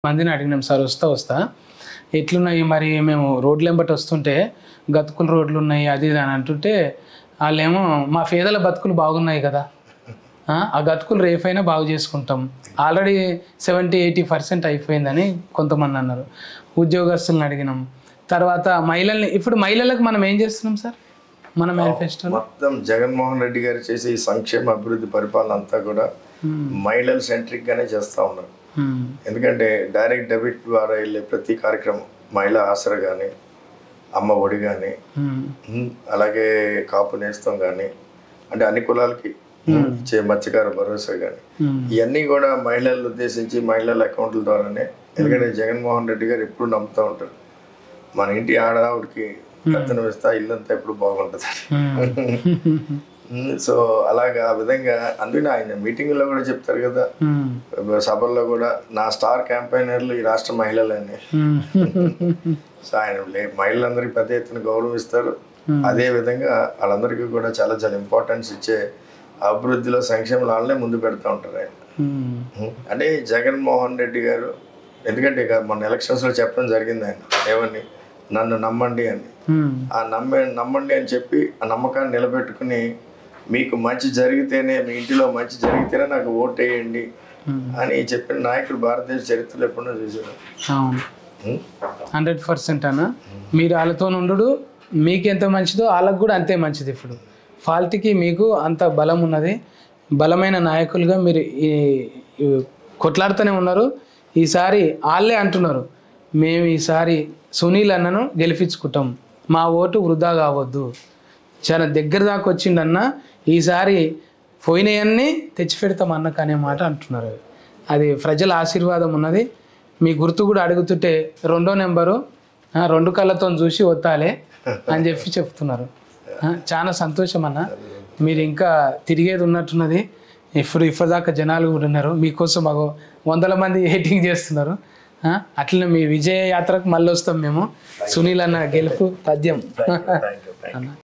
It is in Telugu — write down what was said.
మందిని అడిగినాం సార్ వస్తా వస్తా ఎట్లున్నాయి మరి మేము రోడ్లు వెంబటి వస్తుంటే గతుకులు రోడ్లు ఉన్నాయి అది ఇది అని అంటుంటే వాళ్ళేమో మా పేదల బతుకులు బాగున్నాయి కదా ఆ, ఆ గతుకులు రేపైనా బాగు చేసుకుంటాం ఆల్రెడీ సెవెంటీ ఎయిటీ పర్సెంట్ అయిపోయిందని కొంతమంది అన్నారు ఉద్యోగస్తులను అడిగినాం తర్వాత మహిళల్ని ఇప్పుడు మహిళలకు మనం ఏం చేస్తున్నాం సార్ మన మేనిఫెస్టోలో మొత్తం జగన్మోహన్ రెడ్డి గారు చేసే ఈ సంక్షేమ అభివృద్ధి పరిపాలన అంతా కూడా మహిళల సెంట్రిక్ గానే చేస్తా ఉన్నారు ఎందుకంటే డైరెక్ట్ డెబిట్ ద్వారా వెళ్ళే ప్రతి కార్యక్రమం మహిళా ఆసరా కానీ అమ్మ ఒడి కానీ అలాగే కాపు నేస్తం కానీ అంటే అన్ని కులాలకి ఇచ్చే మత్స్యకార భరోసా కానీ ఇవన్నీ కూడా మహిళలను ఉద్దేశించి మహిళల అకౌంట్ల ద్వారానే ఎందుకంటే జగన్మోహన్ రెడ్డి గారు ఎప్పుడు నమ్ముతూ ఉంటారు మన ఇంటి ఆడవాడికి కత్తనం ఇస్తా ఇల్లంతా ఎప్పుడు బాగుంటుంది ఉమ్, సో అలాగా ఆ విధంగా అందుకని ఆయన మీటింగ్లో కూడా చెప్తారు కదా సభల్లో కూడా నా స్టార్ క్యాంపైనర్లు ఈ రాష్ట్ర మహిళలని సో ఆయన లే- మహిళలందరికీ పెద్ద ఎత్తున గౌరవిస్తారు అదే విధంగా వాళ్ళందరికీ కూడా చాలా చాలా ఇంపార్టెన్స్ ఇచ్చే అభివృద్ధిలో సంక్షేమ వాళ్ళనే ముందు పెడతా ఉంటారు ఆయన ఉమ్, అంటే జగన్మోహన్ రెడ్డి గారు ఎందుకంటే ఇక మన ఎలక్షన్స్లో చెప్పడం జరిగింది ఆయన ఏమని నన్ను నమ్మండి అని ఆ నమ్మే నమ్మండి అని చెప్పి ఆ నమ్మకాన్ని నిలబెట్టుకుని మీకు మంచి జరిగితేనే మీ ఇంటిలో మంచి జరిగితేనే నాకు ఓట్ వేయండి అని చెప్పిన నాయకుడు భారతదేశ చరిత్రలో ఎప్పుడో చూశారు అవును ఉం? హండ్రెడ్ పర్సెంట్ అన్న మీరు వాళ్ళతో ఉండు మీకు ఎంత మంచిదో వాళ్ళకు కూడా అంతే మంచిది ఇప్పుడు ఫాల్ట్కి మీకు అంత బలం ఉన్నది బలమైన నాయకులుగా మీరు ఈ ఈ కొట్లాడుతూనే ఉన్నారు ఈసారి వాళ్ళే అంటున్నారు మేము ఈసారి సునీల్ అన్నను గెలిపించుకుంటాం మా ఓటు వృధా కావద్దు చాలా దగ్గర దాకా వచ్చిండన్న ఈసారి పోయినవన్నీ తెచ్చిపెడతాం అన్నకు అనే మాట అంటున్నారు అది ప్రజల ఆశీర్వాదం ఉన్నది మీ గుర్తు కూడా అడుగుతుంటే రెండో నెంబరు ఆ, రెండు కళ్ళతో చూసి వత్తాలే అని చెప్పి చెప్తున్నారు ఆ, చాలా సంతోషం అన్న మీరు ఇంకా తిరిగేది ఉన్నట్టున్నది ఇప్పుడు ఇప్పటిదాకా జనాలు కూడా ఉన్నారు మీకోసం మాకు వందల మంది ఎయిటింగ్ చేస్తున్నారు ఆ, అట్లనే మీ విజయ యాత్రకు మళ్ళీ వస్తాం మేము సునీల్ అన్న గెలుపు పద్యం Thank you, thank you. అన్న